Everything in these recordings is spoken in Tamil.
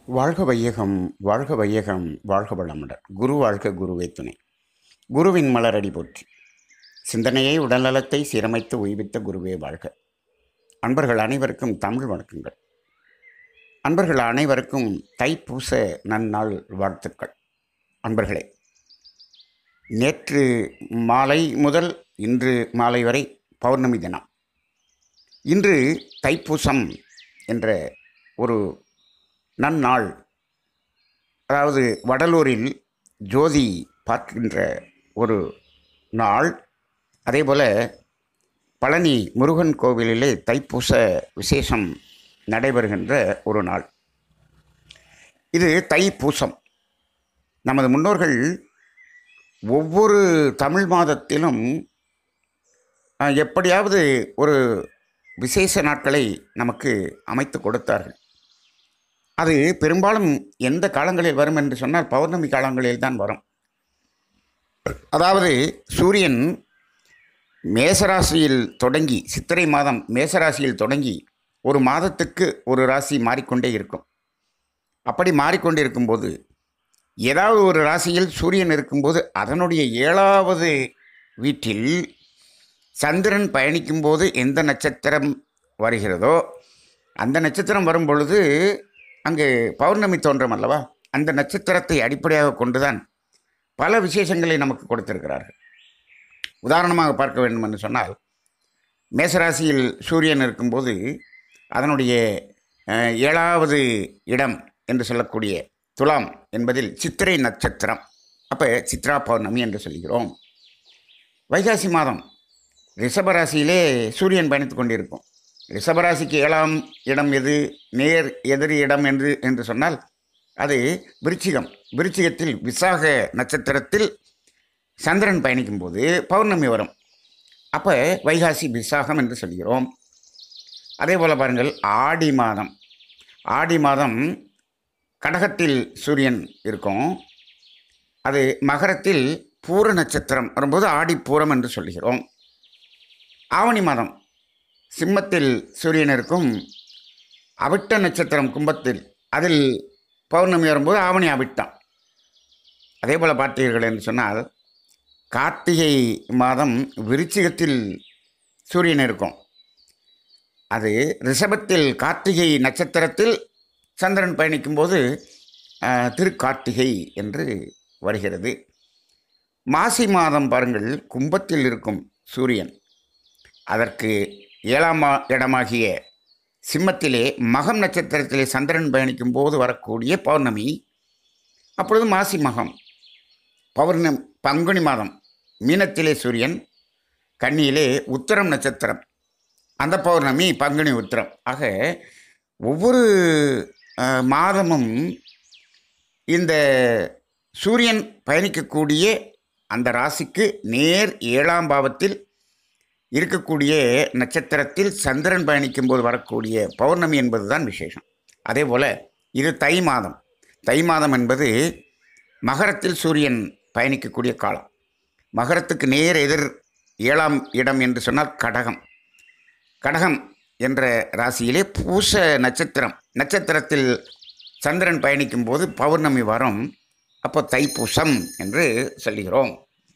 வாழ்க வையகம் வாழ்க வையகம் வாழ்க வளமுடன் குரு வாழ்க குருவே துணை குருவின் மலரடி போற்றி சிந்தனையை உடல்நலத்தை சீரமைத்து உய்வித்த குருவே வாழ்க அன்பர்கள் அனைவருக்கும் தமிழ் வணக்கங்கள் அன்பர்கள் அனைவருக்கும் தைப்பூச நன்னாள் வாழ்த்துக்கள் அன்பர்களே நேற்று மாலை முதல் இன்று மாலை வரை பௌர்ணமி தினம் இன்று தைப்பூசம் என்ற ஒரு நன்னாள் அதாவது வடலூரில் ஜோதி பார்க்கின்ற ஒரு நாள் அதேபோல் பழனி முருகன் கோவிலிலே தைப்பூச விசேஷம் நடைபெறுகின்ற ஒரு நாள் இது தைப்பூசம் நமது முன்னோர்கள் ஒவ்வொரு தமிழ் மாதத்திலும் அஹ், எப்படியாவது ஒரு விசேஷ நாட்களை நமக்கு அமைத்து கொடுத்தார்கள் அது பெரும்பாலும் எந்த காலங்களில் வரும் என்று சொன்னால் பௌர்ணமி காலங்களில் தான் வரும் அதாவது சூரியன் மேசராசியில் தொடங்கி சித்திரை மாதம் மேசராசியில் தொடங்கி ஒரு மாதத்துக்கு ஒரு ராசி மாறிக்கொண்டே இருக்கும் அப்படி மாறிக்கொண்டே இருக்கும்போது ஏதாவது ஒரு ராசியில் சூரியன் இருக்கும்போது அதனுடைய ஏழாவது வீட்டில் சந்திரன் பயணிக்கும்போது எந்த நட்சத்திரம் வருகிறதோ அந்த நட்சத்திரம் வரும் பொழுது அங்கு பௌர்ணமி தோன்றும் அல்லவா அந்த நட்சத்திரத்தை அடிப்படையாக கொண்டுதான் பல விசேஷங்களை நமக்கு கொடுத்திருக்கிறார்கள் உதாரணமாக பார்க்க வேண்டும் என்று சொன்னால் மேசராசியில் சூரியன் இருக்கும்போது அதனுடைய அஹ், ஏழாவது இடம் என்று சொல்லக்கூடிய துலாம் என்பதில் சித்திரை நட்சத்திரம் அப்போ சித்ரா பௌர்ணமி என்று சொல்கிறோம் வைகாசி மாதம் ரிஷபராசியிலே சூரியன் பயணித்து கொண்டிருக்கும் ரிஷபராசிக்கு ஏழாம் இடம் எது நேர் எதிரி இடம் என்று என்று சொன்னால் அது விருச்சிகம் விருச்சிகத்தில் விசாக நட்சத்திரத்தில் சந்திரன் பயணிக்கும்போது பௌர்ணமி வரும் அப்போ வைகாசி விசாகம் என்று சொல்கிறோம் அதே போல் பாருங்கள் ஆடி மாதம் ஆடி மாதம் கடகத்தில் சூரியன் இருக்கும் அது மகரத்தில் பூர நட்சத்திரம் வரும்போது ஆடி பூரம் என்று சொல்கிறோம் ஆவணி மாதம் சிம்மத்தில் சூரியன் இருக்கும் அவிட்ட நட்சத்திரம் கும்பத்தில் அதில் பௌர்ணமி வரும்போது ஆவணி அவிட்டம் அதே போல் பார்த்தீர்கள் என்று சொன்னால் கார்த்திகை மாதம் விருச்சிகத்தில் சூரியன் இருக்கும் அது ரிஷபத்தில் கார்த்திகை நட்சத்திரத்தில் சந்திரன் பயணிக்கும்போது ஆஹ், திருக்கார்த்திகை என்று வருகிறது மாசி மாதம் பாருங்கள் கும்பத்தில் இருக்கும் சூரியன் அதற்கு ஏழாம் மா- இடமாகிய சிம்மத்திலே மகம் நட்சத்திரத்திலே சந்திரன் பயணிக்கும் போது வரக்கூடிய பௌர்ணமி அப்பொழுது மாசி மகம் பௌர்ணமி பங்குனி மாதம் மீனத்திலே சூரியன் கன்னியிலே உத்தரம் நட்சத்திரம் அந்த பௌர்ணமி பங்குனி உத்திரம் ஆக ஒவ்வொரு அஹ், மாதமும் இந்த சூரியன் பயணிக்கக்கூடிய அந்த ராசிக்கு நேர் ஏழாம் பாவத்தில் இருக்கக்கூடிய நட்சத்திரத்தில் சந்திரன் பயணிக்கும் போது வரக்கூடிய பௌர்ணமி என்பது தான் விசேஷம் அதே போல் இது தை மாதம் தை மாதம் என்பது மகரத்தில் சூரியன் பயணிக்கக்கூடிய காலம் மகரத்துக்கு நேர் எதிர் ஏழாம் இடம் என்று சொன்னால் கடகம் கடகம் என்ற ராசியிலே பூச நட்சத்திரம் நட்சத்திரத்தில் சந்திரன் பயணிக்கும் போது பௌர்ணமி வரும் அப்போ தைப்பூசம் என்று சொல்கிறோம்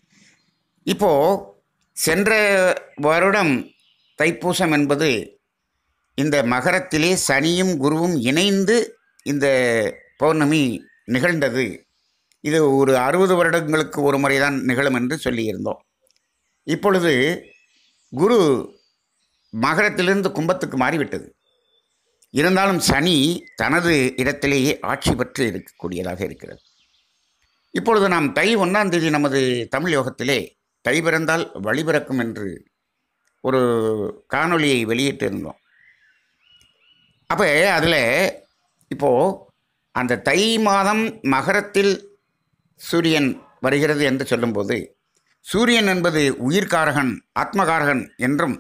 இப்போ சென்ற வருடம் தைப்பூசம் என்பது இந்த மகரத்திலே சனியும் குருவும் இணைந்து இந்த பௌர்ணமி நிகழ்ந்தது இது ஒரு அறுபது வருடங்களுக்கு ஒரு முறை தான் நிகழும் என்று சொல்லியிருந்தோம் இப்பொழுது குரு மகரத்திலிருந்து கும்பத்துக்கு மாறிவிட்டது இருந்தாலும் சனி தனது இடத்திலேயே ஆட்சி பெற்று இருக்கக்கூடியதாக இருக்கிறது இப்பொழுது நாம் தை ஒன்றாம் தேதி நமது தமிழ் யோகத்திலே தை பிறந்தால் வழி பிறக்கும் என்று ஒரு காணொளியை வெளியிட்டிருந்தோம் அப்போ அதில் இப்போது அந்த தை மாதம் மகரத்தில் சூரியன் வருகிறது என்று சொல்லும்போது சூரியன் என்பது உயிர்காரகன் ஆத்மகாரகன் என்றும்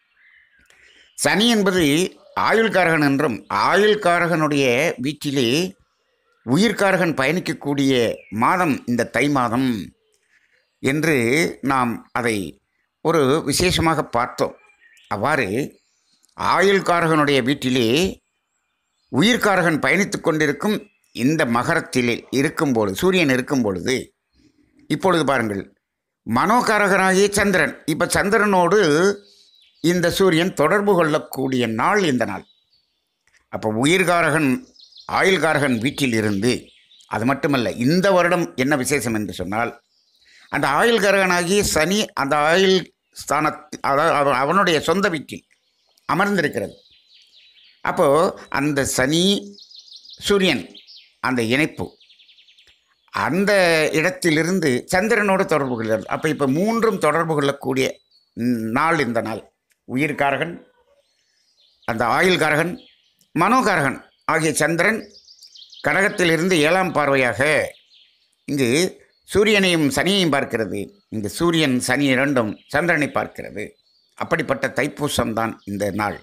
சனி என்பது ஆயுள்காரகன் என்றும் ஆயுள்காரகனுடைய வீட்டிலே உயிர்காரகன் பயணிக்கக்கூடிய மாதம் இந்த தை மாதம் என்று நாம் அதை ஒரு விசேஷமாக பார்த்தோம் அவ்வாறு ஆயுள்காரகனுடைய வீட்டிலே உயிர்காரகன் பயணித்து கொண்டிருக்கும் இந்த மகரத்தில் இருக்கும் பொழுது சூரியன் இருக்கும் பொழுது இப்பொழுது பாருங்கள் மனோகாரகனாகிய சந்திரன் இப்போ சந்திரனோடு இந்த சூரியன் தொடர்பு கொள்ளக்கூடிய நாள் இந்த நாள் அப்போ உயிர்காரகன் ஆயுள்காரகன் வீட்டில் இருந்து அது மட்டுமல்ல இந்த வருடம் என்ன விசேஷம் என்று சொன்னால் அந்த ஆயுள்காரகனாகிய சனி அந்த ஆயுள் ஸ்தானத்து அதாவது அவ- அவனுடைய சொந்த வீட்டில் அமர்ந்திருக்கிறது அப்போது அந்த சனி சூரியன் அந்த இணைப்பு அந்த இடத்திலிருந்து சந்திரனோடு தொடர்பு கொள்கிறது அப்போ இப்போ மூன்றும் தொடர்பு கொள்ளக்கூடிய நாள் இந்த நாள் உயிர்காரகன் அந்த ஆயுள்காரகன் மனோகாரகன் ஆகிய சந்திரன் கடகத்திலிருந்து ஏழாம் பார்வையாக இங்கு சூரியனையும் சனியையும் பார்க்கிறது இங்கு சூரியன் சனி இரண்டும் சந்திரனை பார்க்கிறது அப்படிப்பட்ட தைப்பூசம் தான் இந்த நாள்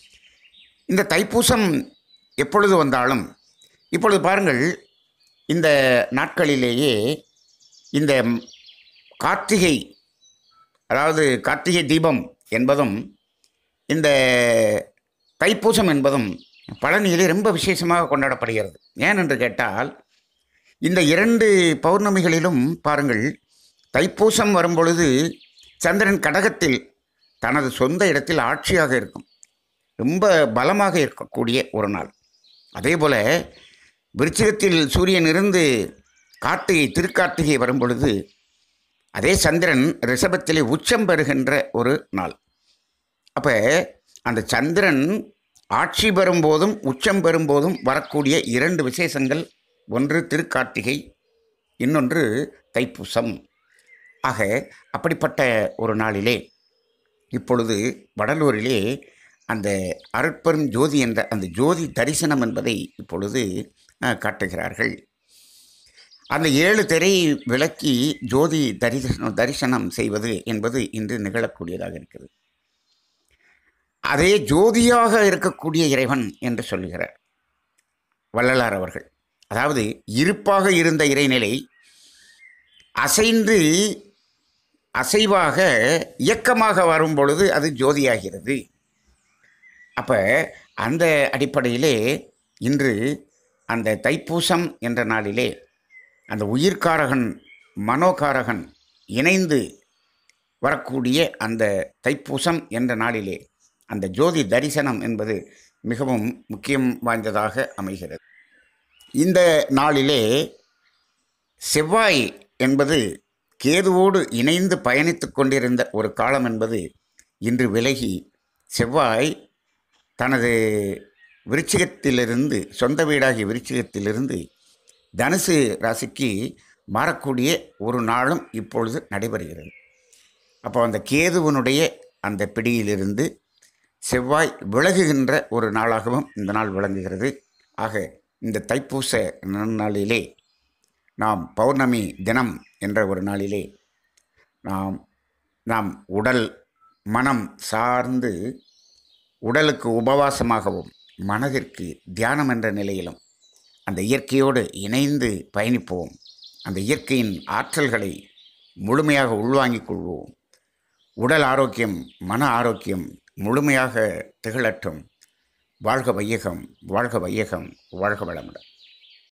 இந்த தைப்பூசம் எப்பொழுது வந்தாலும் இப்பொழுது பாருங்கள் இந்த நாட்களிலேயே இந்த கார்த்திகை அதாவது கார்த்திகை தீபம் என்பதும் இந்த தைப்பூசம் என்பதும் பழனியிலே ரொம்ப விசேஷமாக கொண்டாடப்படுகிறது ஏன் என்று கேட்டால் இந்த இரண்டு பௌர்ணமிகளிலும் பாருங்கள் தைப்பூசம் வரும்பொழுது சந்திரன் கடகத்தில் தனது சொந்த இடத்தில் ஆட்சியாக இருக்கும் ரொம்ப பலமாக இருக்கக்கூடிய ஒரு நாள் அதே போல் விருச்சிகத்தில் சூரியன் இருந்து கார்த்திகை திருக்கார்த்திகை வரும்பொழுது அதே சந்திரன் ரிஷபத்திலே உச்சம் பெறுகின்ற ஒரு நாள் அப்போ அந்த சந்திரன் ஆட்சி பெறும்போதும் உச்சம் பெறும்போதும் வரக்கூடிய இரண்டு விசேஷங்கள் ஒன்று திருக்கார்த்திகை இன்னொன்று தைப்பூசம் ஆக அப்படிப்பட்ட ஒரு நாளிலே இப்பொழுது வடலூரிலே அந்த அருட்பெரும் ஜோதி என்ற அந்த ஜோதி தரிசனம் என்பதை இப்பொழுது அஹ், காட்டுகிறார்கள் அந்த ஏழு திரை விளக்கி ஜோதி தரிசனம் தரிசனம் செய்வது என்பது இன்று நிகழக்கூடியதாக இருக்கிறது அதே ஜோதியாக இருக்கக்கூடிய இறைவன் என்று சொல்லுகிறார் வள்ளலார் அவர்கள் அதாவது இருப்பாக இருந்த இறைநிலை அசைந்து அசைவாக இயக்கமாக வரும் பொழுது அது ஜோதியாகிறது அப்போ அந்த அடிப்படையிலே இன்று அந்த தைப்பூசம் என்ற நாளிலே அந்த உயிர்காரகன் மனோகாரகன் இணைந்து வரக்கூடிய அந்த தைப்பூசம் என்ற நாளிலே அந்த ஜோதி தரிசனம் என்பது மிகவும் முக்கியம் வாய்ந்ததாக அமைகிறது இந்த நாளிலே செவ்வாய் என்பது கேதுவோடு இணைந்து பயணித்துக் கொண்டிருந்த ஒரு காலம் என்பது இன்று விலகி செவ்வாய் தனது விருச்சிகத்திலிருந்து சொந்த வீடாகிய விருச்சிகத்திலிருந்து தனுசு ராசிக்கு மாறக்கூடிய ஒரு நாளும் இப்பொழுது நடைபெறுகிறது அப்போ அந்த கேதுவனுடைய அந்த பிடியிலிருந்து செவ்வாய் விலகுகின்ற ஒரு நாளாகவும் இந்த நாள் விளங்குகிறது ஆக இந்த தைப்பூச நன்னாளிலே நாம் பௌர்ணமி தினம் என்ற ஒரு நாளிலே நாம் நாம் உடல் மனம் சார்ந்து உடலுக்கு உபவாசமாகவும் மனதிற்கு தியானம் என்ற நிலையிலும் அந்த இயற்கையோடு இணைந்து பயணிப்போம் அந்த இயற்கையின் ஆற்றல்களை முழுமையாக உள்வாங்கிக் கொள்வோம் உடல் ஆரோக்கியம் மன ஆரோக்கியம் முழுமையாக திகழட்டும் வாழ்க வையகம் வாழ்க வையகம் வாழ்க வளமுடன்